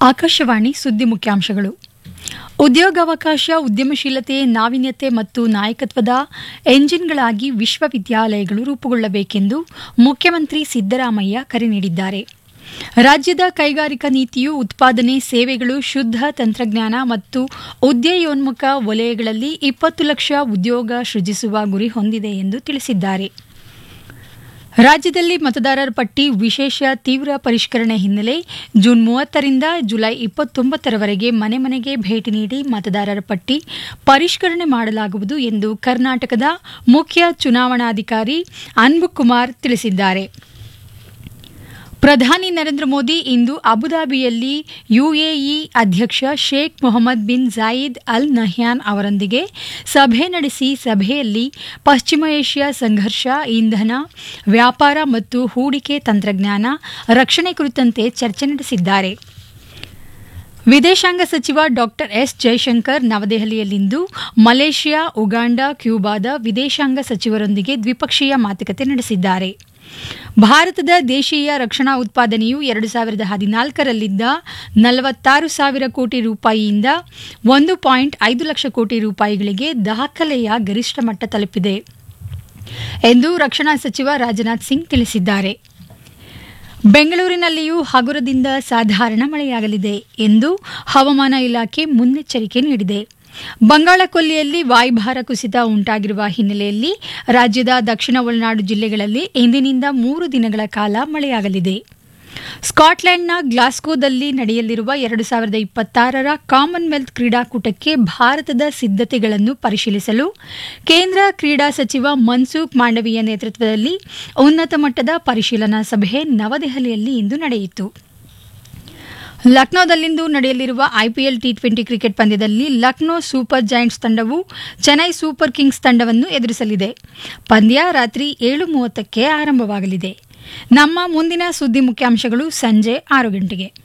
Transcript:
ಆಕಾಶವಾಣಿ ಸುದ್ದಿ ಮುಖ್ಯಾಂಶಗಳು ಉದ್ಯೋಗಾವಕಾಶ ಉದ್ಯಮಶೀಲತೆ ನಾವೀನ್ಯತೆ ಮತ್ತು ನಾಯಕತ್ವದ ಎಂಜಿನ್ಗಳಾಗಿ ವಿಶ್ವವಿದ್ಯಾಲಯಗಳು ರೂಪುಗೊಳ್ಳಬೇಕೆಂದು ಮುಖ್ಯಮಂತ್ರಿ ಸಿದ್ದರಾಮಯ್ಯ ಕರೆ ನೀಡಿದ್ದಾರೆ ರಾಜ್ಯದ ಕೈಗಾರಿಕಾ ನೀತಿಯು ಉತ್ಪಾದನೆ ಸೇವೆಗಳು ಶುದ್ಧ ತಂತ್ರಜ್ಞಾನ ಮತ್ತು ಉದ್ಯಯೋನ್ಮುಖ ವಲಯಗಳಲ್ಲಿ ಇಪ್ಪತ್ತು ಲಕ್ಷ ಉದ್ಯೋಗ ಸೃಜಿಸುವ ಗುರಿ ಹೊಂದಿದೆ ಎಂದು ತಿಳಿಸಿದ್ದಾರೆ ರಾಜ್ಯದಲ್ಲಿ ಮತದಾರರ ಪಟ್ಟಿ ವಿಶೇಷ ತೀವ್ರ ಪರಿಷ್ಕರಣೆ ಹಿನ್ನೆಲೆ ಜೂನ್ ಮೂವತ್ತರಿಂದ ಜುಲೈ ಇಪ್ಪತ್ತೊಂಬತ್ತರವರೆಗೆ ಮನೆ ಮನೆಗೆ ಭೇಟಿ ನೀಡಿ ಮತದಾರರ ಪಟ್ಟಿ ಪರಿಷ್ಕರಣೆ ಮಾಡಲಾಗುವುದು ಎಂದು ಕರ್ನಾಟಕದ ಮುಖ್ಯ ಚುನಾವಣಾಧಿಕಾರಿ ಅನ್ಬುಕುಮಾರ್ ತಿಳಿಸಿದ್ದಾರೆ ಪ್ರಧಾನಿ ನರೇಂದ್ರ ಮೋದಿ ಇಂದು ಅಬುದಾಬಿಯಲ್ಲಿ ಯುಎಇ ಅಧ್ಯಕ್ಷ Sheikh Mohammed bin ಜಾಯಿದ್ Al Nahyan ಅವರೊಂದಿಗೆ ಸಭೆ ನಡೆಸಿ ಸಭೆಯಲ್ಲಿ ಪಶ್ಚಿಮ ಏಷ್ಯಾ ಸಂಘರ್ಷ ಇಂಧನ ವ್ಯಾಪಾರ ಮತ್ತು ಹೂಡಿಕೆ ತಂತ್ರಜ್ಞಾನ ರಕ್ಷಣೆ ಕುರಿತಂತೆ ಚರ್ಚೆ ನಡೆಸಿದ್ದಾರೆ ವಿದೇಶಾಂಗ ಸಚಿವ ಡಾ ಎಸ್ ಜೈಶಂಕರ್ ನವದೆಹಲಿಯಲ್ಲಿಂದು ಮಲೇಷ್ಯಾ ಉಗಾಂಡ ಕ್ಯೂಬಾದ ವಿದೇಶಾಂಗ ಸಚಿವರೊಂದಿಗೆ ದ್ವಿಪಕ್ಷೀಯ ಮಾತುಕತೆ ನಡೆಸಿದ್ದಾರೆ ಭಾರತದ ದೇಶೀಯ ರಕ್ಷಣಾ ಉತ್ಪಾದನೆಯು ಎರಡು ಸಾವಿರದ ಹದಿನಾಲ್ಕರಲ್ಲಿದ್ದ ನಲವತ್ತಾರು ಸಾವಿರ ಕೋಟಿ ರೂಪಾಯಿಯಿಂದ ಒಂದು ಪಾಯಿಂಟ್ ಐದು ಲಕ್ಷ ಕೋಟಿ ರೂಪಾಯಿಗಳಿಗೆ ದಾಖಲೆಯ ಗರಿಷ್ಠ ಮಟ್ಟ ತಲುಪಿದೆ ಎಂದು ರಕ್ಷಣಾ ಸಚಿವ ರಾಜನಾಥ್ ಸಿಂಗ್ ತಿಳಿಸಿದ್ದಾರೆ ಬೆಂಗಳೂರಿನಲ್ಲಿಯೂ ಹಗುರದಿಂದ ಸಾಧಾರಣ ಮಳೆಯಾಗಲಿದೆ ಎಂದು ಹವಾಮಾನ ಇಲಾಖೆ ಮುನ್ನೆಚ್ಚರಿಕೆ ನೀಡಿದೆ ಬಂಗಾಳಕೊಲ್ಲಿಯಲ್ಲಿ ವಾಯುಭಾರ ಕುಸಿತ ಉಂಟಾಗಿರುವ ಹಿನ್ನೆಲೆಯಲ್ಲಿ ರಾಜ್ಯದ ದಕ್ಷಿಣ ಒಳನಾಡು ಜಿಲ್ಲೆಗಳಲ್ಲಿ ಇಂದಿನಿಂದ ಮೂರು ದಿನಗಳ ಕಾಲ ಮಳೆಯಾಗಲಿದೆ ಸ್ಕಾಟ್ಲೆಂಡ್ನ ಗ್ಲಾಸ್ಗೋದಲ್ಲಿ ನಡೆಯಲಿರುವ ಎರಡು ಸಾವಿರದ ಇಪ್ಪತ್ತಾರರ ಕಾಮನ್ವೆಲ್ತ್ ಕ್ರೀಡಾಕೂಟಕ್ಕೆ ಭಾರತದ ಸಿದ್ಧತೆಗಳನ್ನು ಪರಿಶೀಲಿಸಲು ಕೇಂದ್ರ ಕ್ರೀಡಾ ಸಚಿವ ಮನ್ಸುಖ್ ಮಾಂಡವೀಯ ನೇತೃತ್ವದಲ್ಲಿ ಉನ್ನತ ಮಟ್ಟದ ಪರಿಶೀಲನಾ ಸಭೆ ನವದೆಹಲಿಯಲ್ಲಿ ಇಂದು ನಡೆಯಿತು ಲಕ್ನೋದಲ್ಲಿಂದು ನಡೆಯಲಿರುವ ಐಪಿಎಲ್ ಟಿ ಟ್ವೆಂಟಿ ಕ್ರಿಕೆಟ್ ಪಂದ್ಯದಲ್ಲಿ ಲಕ್ನೋ ಸೂಪರ್ ಜೈಂಟ್ಸ್ ತಂಡವು ಚೆನ್ನೈ ಸೂಪರ್ ಕಿಂಗ್ಸ್ ತಂಡವನ್ನು ಎದುರಿಸಲಿದೆ ಪಂದ್ಯ ರಾತ್ರಿ ಏಳು ಮೂವತ್ತಕ್ಕೆ ಆರಂಭವಾಗಲಿದೆ ನಮ್ಮ ಮುಂದಿನ ಸುದ್ದಿ ಮುಖ್ಯಾಂಶಗಳು ಸಂಜೆ ಆರು ಗಂಟೆಗೆ